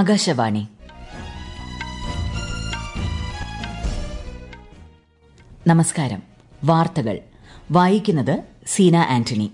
ആകാശവാണി നമസ്കാരം വാർത്തകൾ വായിക്കുന്നത് സീന ആന്റണി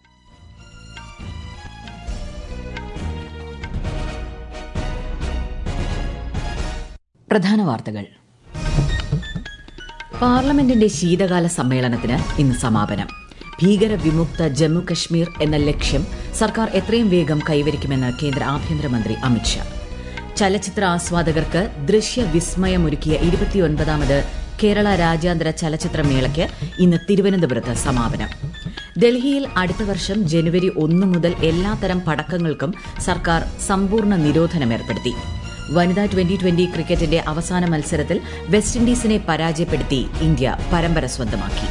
പ്രധാന വാർത്തകൾ പാർലമെന്റിന്റെ ശീതകാല സമ്മേളനത്തിന് ഇന്ന് സമാപനം ഭീകര വിമുക്ത ജമ്മു കശ്മീർ എന്ന ലക്ഷ്യം സർക്കാർ എത്രയും വേഗം കൈവരിക്കുമെന്ന് കേന്ദ്ര ആഭ്യന്തരമന്ത്രി അമിത്ഷാ ചലച്ചിത്ര ആസ്വാദകർക്ക് ദൃശ്യവിസ്മയമൊരുക്കിയ ഇരുപത്തിയൊൻപതാമത് കേരള രാജ്യാന്തര ചലച്ചിത്രമേളയ്ക്ക് ഇന്ന് തിരുവനന്തപുരത്ത് സമാപനം ഡൽഹിയിൽ അടുത്ത വർഷം ജനുവരി ഒന്ന് മുതൽ എല്ലാത്തരം പടക്കങ്ങൾക്കും സർക്കാർ സമ്പൂർണ്ണ നിരോധനം ഏർപ്പെടുത്തി വനിതാ ട്വന്റി ട്വന്റി ക്രിക്കറ്റിന്റെ അവസാന മത്സരത്തിൽ വെസ്റ്റ് ഇൻഡീസിനെ പരാജയപ്പെടുത്തി ഇന്ത്യ പരമ്പര സ്വന്തമാക്കി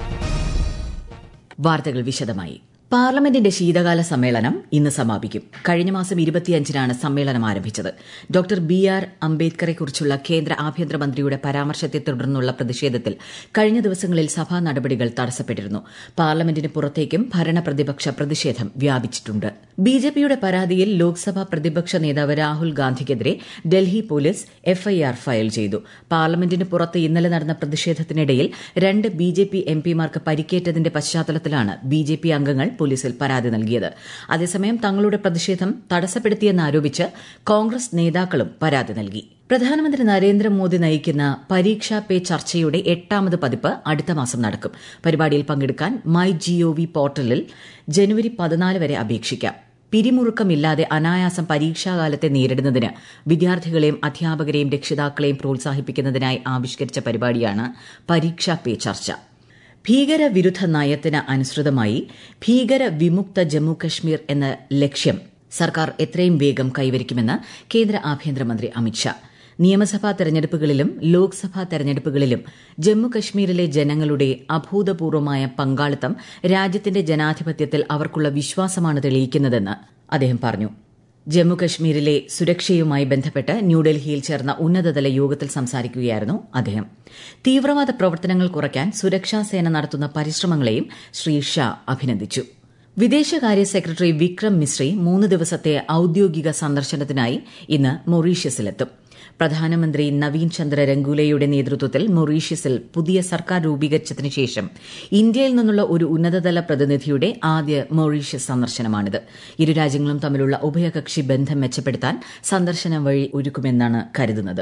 വാർത്തകൾ വിശദമായി പാർലമെന്റിന്റെ ശീതകാല സമ്മേളനം ഇന്ന് സമാപിക്കും കഴിഞ്ഞ മാസം ഇരുപത്തിയഞ്ചിനാണ് സമ്മേളനം ആരംഭിച്ചത് ഡോക്ടർ ബി ആർ അംബേദ്കറെക്കുറിച്ചുള്ള കേന്ദ്ര ആഭ്യന്തരമന്ത്രിയുടെ പരാമർശത്തെ തുടർന്നുള്ള പ്രതിഷേധത്തിൽ കഴിഞ്ഞ ദിവസങ്ങളിൽ സഭാ നടപടികൾ തടസ്സപ്പെട്ടിരുന്നു പാർലമെന്റിന് പുറത്തേക്കും ഭരണ പ്രതിപക്ഷ പ്രതിഷേധം വ്യാപിച്ചിട്ടുണ്ട് ബിജെപിയുടെ പരാതിയിൽ ലോക്സഭാ പ്രതിപക്ഷ നേതാവ് രാഹുൽ ഗാന്ധിക്കെതിരെ ഡൽഹി പോലീസ് എഫ്ഐആർ ഫയൽ ചെയ്തു പാർലമെന്റിന് പുറത്ത് ഇന്നലെ നടന്ന പ്രതിഷേധത്തിനിടയിൽ രണ്ട് ബിജെപി എംപിമാർക്ക് പരിക്കേറ്റതിന്റെ പശ്ചാത്തലത്തിലാണ് ബിജെപി അംഗങ്ങൾ പോലീസിൽ പരാതി നൽകിയത് അതേസമയം തങ്ങളുടെ പ്രതിഷേധം തടസ്സപ്പെടുത്തിയെന്നാരോപിച്ച് കോൺഗ്രസ് നേതാക്കളും പരാതി നൽകി പ്രധാനമന്ത്രി നരേന്ദ്രമോദി നയിക്കുന്ന പരീക്ഷാ പേ ചർച്ചയുടെ എട്ടാമത് പതിപ്പ് അടുത്ത മാസം നടക്കും പരിപാടിയിൽ പങ്കെടുക്കാൻ മൈ ജിഒവി പോർട്ടലിൽ ജനുവരി പതിനാല് വരെ അപേക്ഷിക്കാം പിരിമുറുക്കമില്ലാതെ അനായാസം പരീക്ഷാകാലത്തെ നേരിടുന്നതിന് വിദ്യാർത്ഥികളെയും അധ്യാപകരെയും രക്ഷിതാക്കളെയും പ്രോത്സാഹിപ്പിക്കുന്നതിനായി ആവിഷ്കരിച്ച പരിപാടിയാണ് പരീക്ഷാ പേ ചർച്ച ഭീകരവിരുദ്ധ നയത്തിന് അനുസൃതമായി ഭീകര വിമുക്ത ജമ്മു കശ്മീർ എന്ന ലക്ഷ്യം സർക്കാർ എത്രയും വേഗം കൈവരിക്കുമെന്ന് കേന്ദ്ര ആഭ്യന്തരമന്ത്രി അമിത്ഷാ നിയമസഭാ തെരഞ്ഞെടുപ്പുകളിലും ലോക്സഭാ തെരഞ്ഞെടുപ്പുകളിലും ജമ്മു കശ്മീരിലെ ജനങ്ങളുടെ അഭൂതപൂർവമായ പങ്കാളിത്തം രാജ്യത്തിന്റെ ജനാധിപത്യത്തിൽ അവർക്കുള്ള വിശ്വാസമാണ് തെളിയിക്കുന്നതെന്ന് അദ്ദേഹം പറഞ്ഞു ജമ്മു കശ്മീരിലെ സുരക്ഷയുമായി ബന്ധപ്പെട്ട് ന്യൂഡൽഹിയിൽ ചേർന്ന ഉന്നതതല യോഗത്തിൽ സംസാരിക്കുകയായിരുന്നു അദ്ദേഹം തീവ്രവാദ പ്രവർത്തനങ്ങൾ കുറയ്ക്കാൻ സുരക്ഷാ സേന നടത്തുന്ന പരിശ്രമങ്ങളെയും ശ്രീ ഷാ അഭിനന്ദിച്ചു വിദേശകാര്യ സെക്രട്ടറി വിക്രം മിശ്രി മൂന്ന് ദിവസത്തെ ഔദ്യോഗിക സന്ദർശനത്തിനായി ഇന്ന് മൊറീഷ്യസിലെത്തും പ്രധാനമന്ത്രി നവീൻ ചന്ദ്ര രംഗൂലയുടെ നേതൃത്വത്തിൽ മൊറീഷ്യസിൽ പുതിയ സർക്കാർ രൂപീകരിച്ചതിനു ശേഷം ഇന്ത്യയിൽ നിന്നുള്ള ഒരു ഉന്നതതല പ്രതിനിധിയുടെ ആദ്യ മൊറീഷ്യസ് സന്ദർശനമാണിത് ഇരു രാജ്യങ്ങളും തമ്മിലുള്ള ഉഭയകക്ഷി ബന്ധം മെച്ചപ്പെടുത്താൻ സന്ദർശനം വഴി ഒരുക്കുമെന്നാണ് കരുതുന്നത്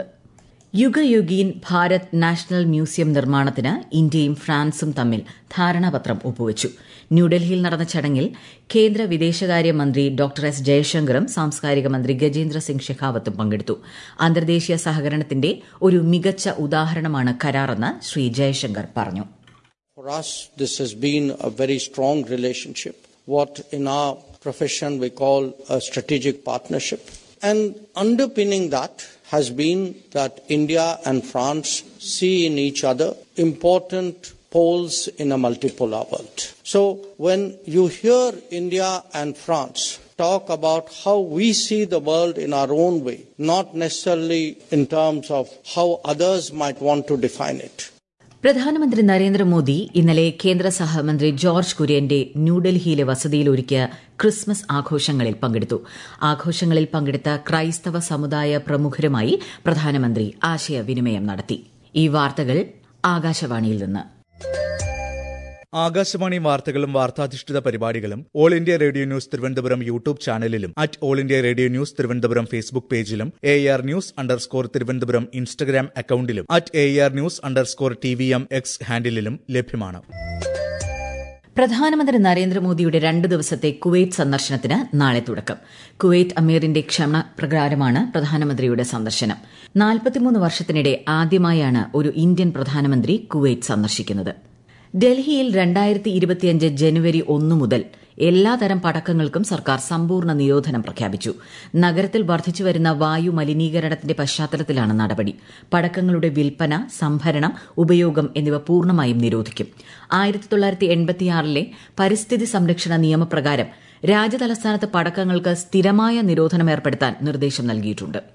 യുഗയുഗീൻ ഭാരത് നാഷണൽ മ്യൂസിയം നിർമ്മാണത്തിന് ഇന്ത്യയും ഫ്രാൻസും തമ്മിൽ ധാരണാപത്രം ഒപ്പുവച്ചു ന്യൂഡൽഹിയിൽ നടന്ന ചടങ്ങിൽ കേന്ദ്ര വിദേശകാര്യ മന്ത്രി ഡോക്ടർ എസ് ജയശങ്കറും സാംസ്കാരിക മന്ത്രി ഗജേന്ദ്ര സിംഗ് ഷെഖാവത്തും പങ്കെടുത്തു അന്തർദേശീയ സഹകരണത്തിന്റെ ഒരു മികച്ച ഉദാഹരണമാണ് കരാറെന്ന് ശ്രീ ജയശങ്കർ പറഞ്ഞു For us, this has been a very strong relationship, what in our profession we call a strategic partnership. And underpinning that has been that India and France see in each other important poles in a multipolar world. So when you hear India and France talk about how we see the world in our own way, not necessarily in terms of how others might want to define it. പ്രധാനമന്ത്രി നരേന്ദ്രമോദി ഇന്നലെ കേന്ദ്ര സഹമന്ത്രി George കുര്യന്റെ ന്യൂഡൽഹിയിലെ വസതിയിൽ ഒരുക്കിയ Christmas ആഘോഷങ്ങളിൽ പങ്കെടുത്തു ആഘോഷങ്ങളിൽ പങ്കെടുത്ത ക്രൈസ്തവ സമുദായ പ്രമുഖരുമായി പ്രധാനമന്ത്രി ആശയവിനിമയം നടത്തി ഈ വാർത്തകൾ ആകാശവാണിയിൽ നിന്ന് ആകാശവാണി വാർത്തകളും വാർത്താധിഷ്ഠിത പരിപാടികളും all India radio news Thiruvananthapuram YouTube ചാനലിലും at all India radio news Thiruvananthapuram Facebook പേജിലും A R news underscore Thiruvananthapuram Instagram അക്കൌണ്ടിലും at A R news underscore T V M X ഹാൻഡിലും ലഭ്യമാണ് പ്രധാനമന്ത്രി നരേന്ദ്രമോദിയുടെ രണ്ട് ദിവസത്തെ കുവൈറ്റ് സന്ദർശനത്തിന് നാളെ തുടക്കം കുവൈറ്റ് അമീറിന്റെ ക്ഷമ പ്രകാരമാണ് പ്രധാനമന്ത്രിയുടെ സന്ദർശനം നാൽപ്പത്തിമൂന്ന് വർഷത്തിനിടെ ആദ്യമായാണ് ഒരു ഇന്ത്യൻ പ്രധാനമന്ത്രി കുവൈറ്റ് സന്ദർശിക്കുന്നത് ഡൽഹിയിൽ രണ്ടായിരത്തി ഇരുപത്തിയഞ്ച് ജനുവരി ഒന്ന് മുതൽ എല്ലാതരം പടക്കങ്ങൾക്കും സർക്കാർ സമ്പൂർണ്ണ നിരോധനം പ്രഖ്യാപിച്ചു നഗരത്തിൽ വർദ്ധിച്ചുവരുന്ന വായു മലിനീകരണത്തിന്റെ പശ്ചാത്തലത്തിലാണ് നടപടി പടക്കങ്ങളുടെ വിൽപ്പന സംഭരണം ഉപയോഗം എന്നിവ പൂർണ്ണമായും നിരോധിക്കും ആയിരത്തി തൊള്ളായിരത്തി എൺപത്തിയാറിലെ പരിസ്ഥിതി സംരക്ഷണ നിയമപ്രകാരം രാജ്യതലസ്ഥാനത്ത് പടക്കങ്ങൾക്ക് സ്ഥിരമായ നിരോധനം ഏർപ്പെടുത്താൻ നിർദ്ദേശം നൽകിയിട്ടുണ്ട്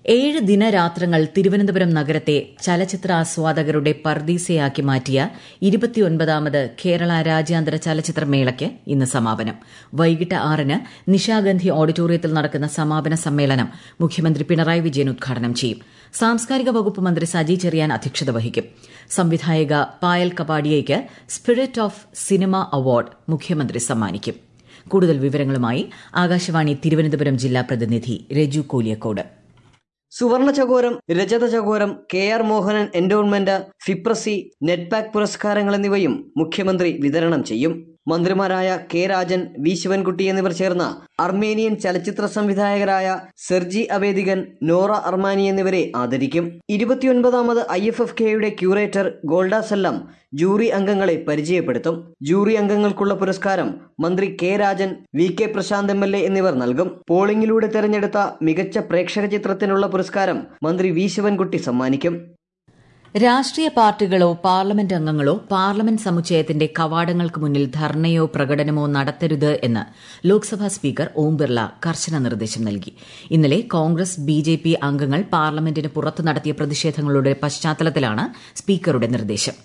ഏഴ് ദിനരാത്രങ്ങൾ തിരുവനന്തപുരം നഗരത്തെ ചലച്ചിത്ര ആസ്വാദകരുടെ പർദീസയാക്കി മാറ്റിയ ഇരുപത്തിയൊൻപതാമത് കേരള രാജ്യാന്തര ചലച്ചിത്ര മേളയ്ക്ക് ഇന്ന് സമാപനം വൈകിട്ട് ആറിന് നിശാഗന്ധി ഓഡിറ്റോറിയത്തിൽ നടക്കുന്ന സമാപന സമ്മേളനം മുഖ്യമന്ത്രി പിണറായി വിജയൻ ഉദ്ഘാടനം ചെയ്യും സാംസ്കാരിക വകുപ്പ് മന്ത്രി സജി ചെറിയാൻ അധ്യക്ഷത വഹിക്കും സംവിധായക പായൽ കപാഡിയയ്ക്ക് സ്പിരിറ്റ് ഓഫ് സിനിമ അവാർഡ് മുഖ്യമന്ത്രി സമ്മാനിക്കും കൂടുതൽ വിവരങ്ങളുമായി ആകാശവാണി തിരുവനന്തപുരം ജില്ലാ പ്രതിനിധി Reju Koliyakode Suvarna Chakoram Rajata Chakoram K R Mohanan endowment FIPRESCI NETPAC പുരസ്കാരങ്ങൾ എന്നിവയും മുഖ്യമന്ത്രി വിതരണം ചെയ്യും മന്ത്രിമാരായ കെ രാജൻ വി ശിവൻകുട്ടി എന്നിവർ ചേർന്ന് അർമേനിയൻ ചലച്ചിത്ര സംവിധായകരായ സെർജി അവേദികൻ നോറ അർമാനി എന്നിവരെ ആദരിക്കും ഇരുപത്തിയൊൻപതാമത് ഐ എഫ് എഫ് കെയുടെ ക്യൂറേറ്റർ ഗോൾഡ സെല്ലം ജൂറി അംഗങ്ങളെ പരിചയപ്പെടുത്തും ജൂറി അംഗങ്ങൾക്കുള്ള പുരസ്കാരം മന്ത്രി K Rajan V K Prashanth M L A എന്നിവർ നൽകും പോളിംഗിലൂടെ തെരഞ്ഞെടുത്ത മികച്ച പ്രേക്ഷക ചിത്രത്തിനുള്ള പുരസ്കാരം മന്ത്രി വി ശിവൻകുട്ടി സമ്മാനിക്കും രാഷ്ട്രീയ പാർട്ടികളോ പാർലമെന്റ് അംഗങ്ങളോ പാർലമെന്റ് സമുച്ചയത്തിന്റെ കവാടങ്ങൾക്ക് മുന്നിൽ ധർണയോ പ്രകടനമോ നടത്തരുത് എന്ന് ലോക്സഭാ സ്പീക്കർ ഓം ബിർള കർശന നിർദ്ദേശം നൽകി ഇന്നലെ കോൺഗ്രസ് ബി ജെ പി അംഗങ്ങൾ പാർലമെന്റിന് പുറത്ത് നടത്തിയ പ്രതിഷേധങ്ങളുടെ പശ്ചാത്തലത്തിലാണ് സ്പീക്കറുടെ നിർദ്ദേശം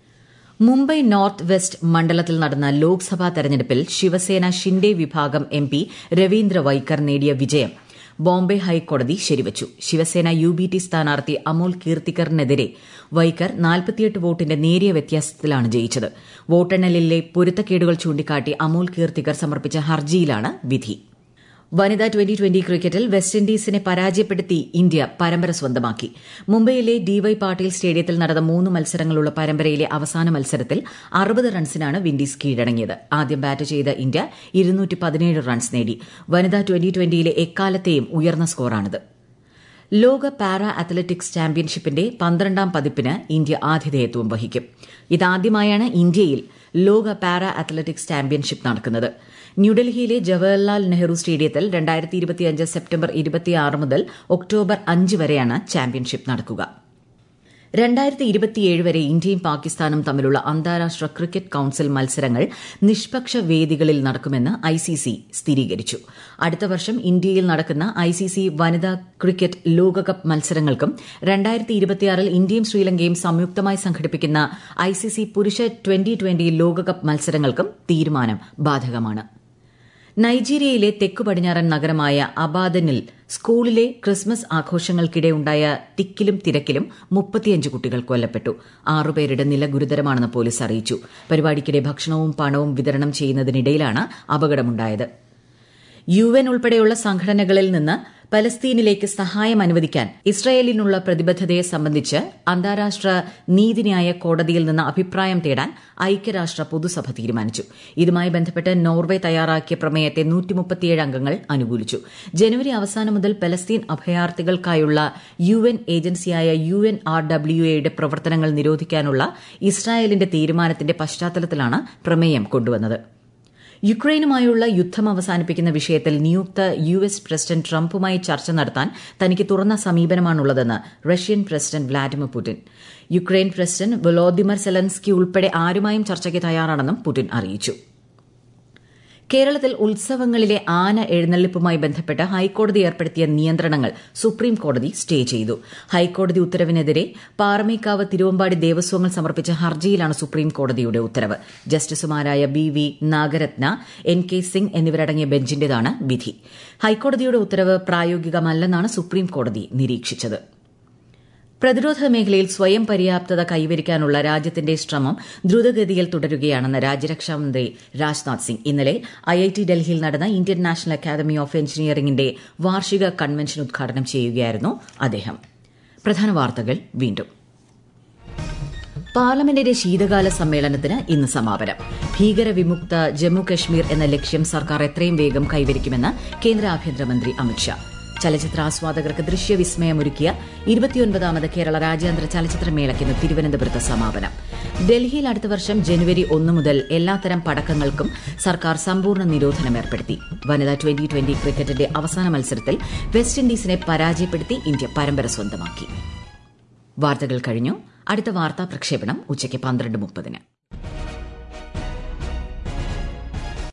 മുംബൈ നോർത്ത് വെസ്റ്റ് മണ്ഡലത്തിൽ നടന്ന ലോക്സഭാ തെരഞ്ഞെടുപ്പിൽ ശിവസേന ഷിൻഡെ വിഭാഗം എം പി രവീന്ദ്ര വൈക്കർ നേടിയ വിജയം ബോംബെ ഹൈക്കോടതി ശരിവച്ചു ശിവസേന യു ബി ടി സ്ഥാനാർത്ഥി അമോൽ കീർത്തിക്കറിനെതിരെ വൈക്കർ നാൽപ്പത്തിയെട്ട് വോട്ടിന്റെ നേരിയ വ്യത്യാസത്തിലാണ് ജയിച്ചത് വോട്ടെണ്ണലിലെ പൊരുത്തക്കേടുകൾ ചൂണ്ടിക്കാട്ടി അമോൽ കീർത്തിക്കർ സമർപ്പിച്ച ഹർജിയിലാണ് വിധി വനിതാ ട്വന്റി ട്വന്റി ക്രിക്കറ്റിൽ വെസ്റ്റ് ഇൻഡീസിനെ പരാജയപ്പെടുത്തി ഇന്ത്യ പരമ്പര സ്വന്തമാക്കി മുംബൈയിലെ ഡിവൈ പാട്ടീൽ സ്റ്റേഡിയത്തിൽ നടന്ന മൂന്ന് മത്സരങ്ങളുള്ള പരമ്പരയിലെ അവസാന മത്സരത്തിൽ അറുപത് റൺസിനാണ് വിൻഡീസ് കീഴടങ്ങിയത് ആദ്യം ബാറ്റ് ചെയ്ത ഇന്ത്യ ഇരുന്നൂറ്റി പതിനേഴ് റൺസ് നേടി വനിതാ ട്വന്റി ട്വന്റിയിലെ എക്കാലത്തെയും ഉയർന്ന സ്കോറാണിത് ലോക പാരാ അത്ലറ്റിക്സ് ചാമ്പ്യൻഷിപ്പിന്റെ പന്ത്രണ്ടാം പതിപ്പിന് ഇന്ത്യ ആതിഥേയത്വം വഹിക്കും ഇതാദ്യമായാണ് ഇന്ത്യയിൽ ലോക പാരാ അത്ലറ്റിക്സ് ചാമ്പ്യൻഷിപ്പ് നടക്കുന്നത് ന്യൂഡൽഹിയിലെ ജവഹർലാൽ നെഹ്റു സ്റ്റേഡിയത്തിൽ രണ്ടായിരത്തി ഇരുപത്തിയഞ്ച് സെപ്റ്റംബർ ഇരുപത്തിയാറ് മുതൽ ഒക്ടോബർ അഞ്ച് വരെയാണ് ചാമ്പ്യൻഷിപ്പ് നടക്കുക രണ്ടായിരത്തി ഇരുപത്തിയേഴ് വരെ ഇന്ത്യയും പാകിസ്ഥാനും തമ്മിലുള്ള അന്താരാഷ്ട്ര ക്രിക്കറ്റ് കൌൺസിൽ മത്സരങ്ങൾ നിഷ്പക്ഷ വേദികളിൽ നടക്കുമെന്ന് ഐസിസി സ്ഥിരീകരിച്ചു അടുത്ത വർഷം ഇന്ത്യയിൽ നടക്കുന്ന ഐസിസി വനിതാ ക്രിക്കറ്റ് ലോകകപ്പ് മത്സരങ്ങൾക്കും രണ്ടായിരത്തി ഇരുപത്തിയാറിൽ ഇന്ത്യയും ശ്രീലങ്കയും സംയുക്തമായി സംഘടിപ്പിക്കുന്ന ഐസിസി പുരുഷ ട്വന്റി ട്വന്റി ലോകകപ്പ് മത്സരങ്ങൾക്കും തീരുമാനം ബാധകമാണ് നൈജീരിയയിലെ തെക്കു പടിഞ്ഞാറൻ നഗരമായ അബാദനിൽ സ്കൂളിലെ ക്രിസ്മസ് ആഘോഷങ്ങൾക്കിടെ ഉണ്ടായ തിക്കിലും തിരക്കിലും മുപ്പത്തിയഞ്ച് കുട്ടികൾ കൊല്ലപ്പെട്ടു ആറുപേരുടെ നില ഗുരുതരമാണെന്ന് പോലീസ് അറിയിച്ചു പരിപാടിക്കിടെ ഭക്ഷണവും പണവും വിതരണം ചെയ്യുന്നതിനിടയിലാണ് അപകടമുണ്ടായത് യു എൻ ഉൾപ്പെടെയുള്ള സംഘടനകളിൽ നിന്ന് പലസ്തീനിലേക്ക് സഹായം അനുവദിക്കാൻ ഇസ്രയേലിനുള്ള പ്രതിബദ്ധതയെ സംബന്ധിച്ച് അന്താരാഷ്ട്ര നീതിന്യായ കോടതിയിൽ നിന്ന് അഭിപ്രായം തേടാൻ ഐക്യരാഷ്ട്ര പൊതുസഭ തീരുമാനിച്ചു ഇതുമായി ബന്ധപ്പെട്ട് നോർവെ തയ്യാറാക്കിയ പ്രമേയത്തെ നൂറ്റിമുപ്പത്തിയേഴ് അംഗങ്ങൾ അനുകൂലിച്ചു ജനുവരി അവസാനം മുതൽ പലസ്തീൻ അഭയാർത്ഥികൾക്കായുള്ള യു എൻ ഏജൻസിയായ യു എൻ ആർ ഡബ്ല്യു എയുടെ പ്രവർത്തനങ്ങൾ നിരോധിക്കാനുള്ള ഇസ്രായേലിന്റെ തീരുമാനത്തിന്റെ പശ്ചാത്തലത്തിലാണ് പ്രമേയം കൊണ്ടുവന്നത് യുക്രൈനുമായുള്ള യുദ്ധം അവസാനിപ്പിക്കുന്ന വിഷയത്തിൽ നിയുക്ത യു എസ് പ്രസിഡന്റ് ട്രംപുമായി ചർച്ച നടത്താൻ തനിക്ക് തുറന്ന സമീപനമാണുള്ളതെന്ന് Russian president Vladimir Putin Ukraine president Volodymyr Zelensky ഉൾപ്പെടെ ആരുമായും ചർച്ചയ്ക്ക് തയ്യാറാണെന്നും പുടിൻ അറിയിച്ചു കേരളത്തിൽ ഉത്സവങ്ങളിലെ ആന എഴുന്നള്ളിപ്പുമായി ബന്ധപ്പെട്ട് ഹൈക്കോടതി ഏർപ്പെടുത്തിയ നിയന്ത്രണങ്ങൾ സുപ്രീം കോടതി സ്റ്റേ ചെയ്തു ഹൈക്കോടതി ഉത്തരവിനെതിരെ പാറമേക്കാവ് തിരുവമ്പാടി ദേവസ്വങ്ങൾ സമർപ്പിച്ച ഹർജിയിലാണ് സുപ്രീം കോടതിയുടെ ഉത്തരവ് ജസ്റ്റിസുമാരായ B V Nagarathna N K Singh എന്നിവരടങ്ങിയ ബെഞ്ചിന്റേതാണ് വിധി ഹൈക്കോടതിയുടെ ഉത്തരവ് പ്രായോഗികമല്ലെന്നാണ് സുപ്രീം കോടതി നിരീക്ഷിച്ചത് പ്രതിരോധ മേഖലയിൽ സ്വയം പര്യാപ്തത കൈവരിക്കാനുള്ള രാജ്യത്തിന്റെ ശ്രമം ദ്രുതഗതിയിൽ തുടരുകയാണെന്ന് രാജ്യരക്ഷാമന്ത്രി രാജ്നാഥ് സിംഗ് ഇന്നലെ ഐഐടി ഡൽഹിയിൽ നടന്ന ഇന്ത്യൻ നാഷണൽ അക്കാദമി ഓഫ് എഞ്ചിനീയറിംഗിന്റെ വാർഷിക കൺവെൻഷൻ ഉദ്ഘാടനം ചെയ്യുകയായിരുന്നു അദ്ദേഹം പ്രധാന വാർത്തകൾ വീണ്ടും പാർലമെന്റിന്റെ ശീതകാല സമ്മേളനത്തിന് ഇന്ന് സമാപനം ഭീകരവിമുക്ത ജമ്മു കശ്മീർ എന്ന ലക്ഷ്യം സർക്കാർ എത്രയും വേഗം കൈവരിക്കുമെന്ന് കേന്ദ്ര ആഭ്യന്തരമന്ത്രി അമിത്ഷാ ചലച്ചിത്ര ആസ്വാദകർക്ക് ദൃശ്യവിസ്മയമൊരുക്കിയ ഇരുപത്തിയൊൻപതാമത് കേരള രാജ്യാന്തര ചലച്ചിത്രമേളയ്ക്ക് ഇന്ന് തിരുവനന്തപുരത്ത് സമാപനം ഡൽഹിയിൽ അടുത്ത വർഷം ജനുവരി ഒന്ന് മുതൽ എല്ലാത്തരം പടക്കങ്ങൾക്കും സർക്കാർ സമ്പൂർണ്ണ നിരോധനം ഏർപ്പെടുത്തി വനിതാ ട്വന്റി ട്വന്റി ക്രിക്കറ്റിന്റെ അവസാന മത്സരത്തിൽ വെസ്റ്റ് ഇൻഡീസിനെ പരാജയപ്പെടുത്തി ഇന്ത്യ പരമ്പര സ്വന്തമാക്കി വാർത്തകൾ കഴിഞ്ഞു അടുത്ത വാർത്താ പ്രക്ഷേപണം ഉച്ചയ്ക്ക് പന്ത്രണ്ട് മുപ്പതിന്